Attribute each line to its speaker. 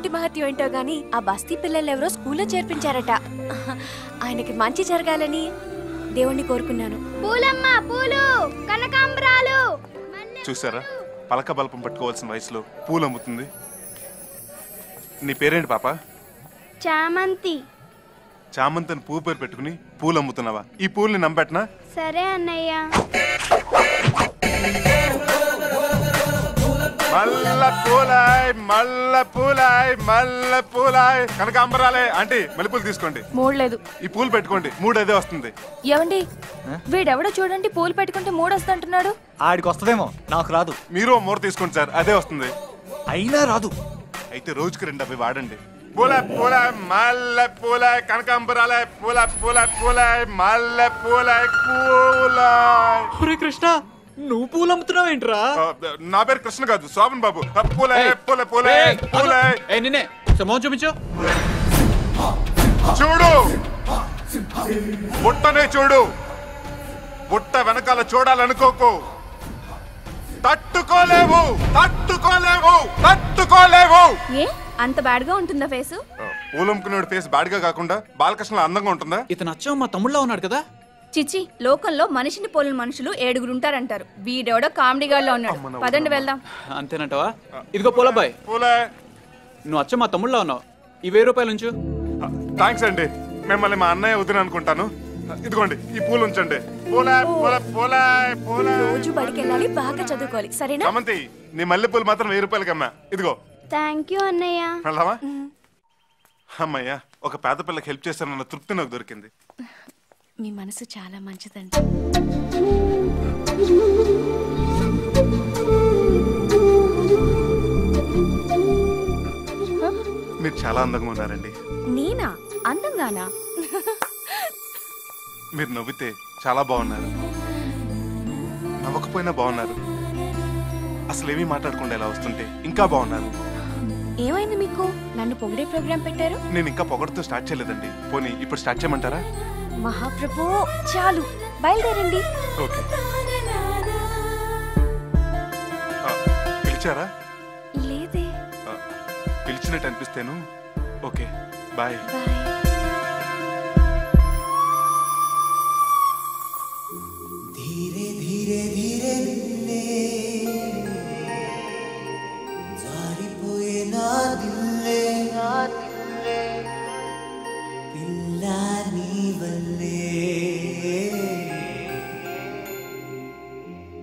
Speaker 1: దేవుడి మహత్యం ఏంటో గాని ఆ బస్తీ పిల్లలు ఎవరో స్కూల్లో చేర్పించారట ఆయనకి మంచి జరగాలని దేవుణ్ణి కోరుకున్నాను
Speaker 2: పూలమ్మ పూలు కనకాంబరాలు
Speaker 3: చూసారా పలక బల్పం పట్టుకోవాల్సిన వయసులో పూలు అమ్ముతుంది నీ పేరేంటి పాప
Speaker 2: చామంతి
Speaker 3: చామంతిని పువ్వు పేరు పెట్టుకుని పూలు అమ్ముతున్నావా ఈ పూల్ని నమ్మెట్నా
Speaker 2: సరే అన్నయ్య
Speaker 3: మల్ల పూలాయ్ మల్ల పూలాయ్ మల్ల పూలాయ్ కనకాంబరాలే ఆంటీ మల్లెపూలు తీసుకోండి
Speaker 1: మూడలేదు
Speaker 3: ఈ పూలు పెట్టుకోండి మూడు అదే వస్తుంది
Speaker 1: ఏమండి వీడెవడో చూడండి పూలు పెట్టుకుంటే మూడు వస్తుంటున్నాడు
Speaker 4: ఆడికి వస్తుందేమో నాకు రాదు
Speaker 3: మీరు ఓ మూర తీసుకోండి సార్ అదే వస్తుంది
Speaker 4: అయినా రాదు
Speaker 3: అయితే రోజుకి రెండు అవి వాడండి పూల పూల మల్ల పూల కనకాంబరాలే పూల పూల పూల మల్ల పూల పూల
Speaker 5: ఒరే కృష్ణ నువ్వు పూలు అమ్ముతున్నావు ఏంట్రా
Speaker 3: ఆ, నా పేరు కృష్ణ కాదు శోభన్ బాబు ఆ, పూల పూల పూల పూల
Speaker 5: ఏ నిన్నే సమోహం చూపించు
Speaker 3: చూడు బుట్టనే చూడు బుట్ట వెనకాల చూడాలనుకోకు తట్టుకోలేవు తట్టుకోలేవు తట్టుకోలేవు
Speaker 1: ఏ అంత బ్యాడ్ గా ఉంటుందా ఫేసు
Speaker 3: పూలమ్ముకునేవాడి ఫేస్ బాడిగా కాకుండా బాలకృష్ణ అందంగా ఉంటుందా
Speaker 5: ఇతను అచ్చం మా తమ్ముళ్ళ ఉన్నాడు కదా
Speaker 1: చిచి లోకంలో మనిషిని పోలిన మనుషులు ఏడుగురు ఉంటారంటారు వీడెవడో కామెడీ గాడిలో ఉన్నాడు పదండి వెళ్దాం
Speaker 5: అంతేనంటావా ఇదిగో పూలబ్బాయ్
Speaker 3: పూలే
Speaker 5: నువ్వు అచ్చం మా తమ్ముళ్ళ ఉన్నావు ఈ వెయ్యి రూపాయలు ఉంచు
Speaker 3: థ్యాంక్స్ అండి మిమ్మల్ని మా అన్నయ్య వదిన అనుకుంటాను ఇదిగోండి ఈ పూలు ఉంచండి పూల పూల పూల పూల
Speaker 1: రోజు బడికి వెళ్ళాలి బాగా చదువుకోవాలి సరేనా
Speaker 3: సమంతి నీ మల్లె పూలు మాత్రం వెయ్యి రూపాయలకి అమ్మా ఇదిగో
Speaker 2: థ్యాంక్ యూ అన్నయ్య
Speaker 3: వెళ్దామా అమ్మయ్యా ఒక పేద పిల్లకి హెల్ప్ చేస్తానన్న తృప్తి నాకు దొరికింది
Speaker 1: మీ మనసు చాలా మంచిదండి
Speaker 3: మీరు చాలా అందంగా ఉన్నారండి
Speaker 1: నేనా అందంగానా
Speaker 3: మీరు నవ్వితే చాలా బాగున్నారు నవ్వకపోయినా బాగున్నారు అసలు ఏమీ మాట్లాడకుండా ఇలా వస్తుంటే ఇంకా బాగున్నారు
Speaker 1: ఏమైంది మీకు నన్ను పొగిడే ప్రోగ్రాం పెట్టారు
Speaker 3: నేను ఇంకా పొగడుతూ స్టార్ట్ చేయలేదండి పోనీ ఇప్పుడు స్టార్ట్ చేయమంటారా
Speaker 1: మహాప్రభు చాలు బయలుదేరండి
Speaker 3: ఓకే ఆ, పిలిచారా
Speaker 1: లేదే
Speaker 3: ఆ, పిలిచినట్టు అనిపిస్తేను ఓకే బాయ్
Speaker 1: బాయ్